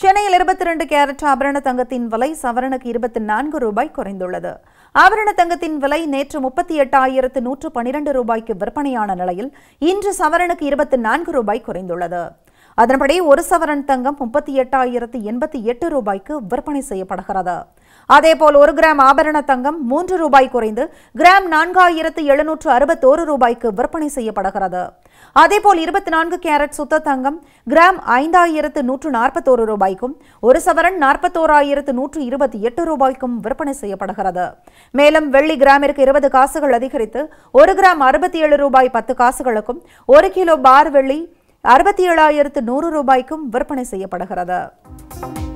சென்னையில் இருபத்தி ரெண்டு கேரட் ஆபரண தங்கத்தின் விலை சவரனுக்கு இருபத்தி நான்கு ரூபாய் குறைந்துள்ளது ஆபரண தங்கத்தின் விலை நேற்று முப்பத்தி எட்டாயிரத்து நூற்று பனிரெண்டு ரூபாய்க்கு விற்பனையான நிலையில் இன்று சவரனுக்கு இருபத்தி நான்கு ரூபாய் குறைந்துள்ளது அதன்படி ஒரு சவரன் தங்கம் முப்பத்தி எட்டாயிரத்து எண்பத்தி எட்டு ரூபாய்க்கு விற்பனை செய்யப்படுகிறது அதேபோல் ஒரு கிராம் ஆபரண தங்கம் மூன்று ரூபாய் குறைந்து கிராம் நான்காயிரத்து எழுநூற்று அறுபத்தோரு ரூபாய்க்கு விற்பனை செய்யப்படுகிறது அதேபோல் இருபத்தி நான்கு கேரட் சுத்த தங்கம் கிராம் ஐந்தாயிரத்து நூற்று நாற்பத்தோரு ரூபாய்க்கும் ஒரு சவரன் நாற்பத்தோராயிரத்து நூற்று இருபத்தி எட்டு ரூபாய்க்கும் விற்பனை செய்யப்படுகிறது மேலும் வெள்ளி கிராமிற்கு இருபது காசுகள் அதிகரித்து ஒரு கிராம் அறுபத்தி ஏழு ரூபாய் பத்து காசுகளுக்கும் ஒரு கிலோ பார் வெள்ளி அறுபத்தி ஏழாயிரத்து நூறு ரூபாய்க்கும் விற்பனை செய்யப்படுகிறது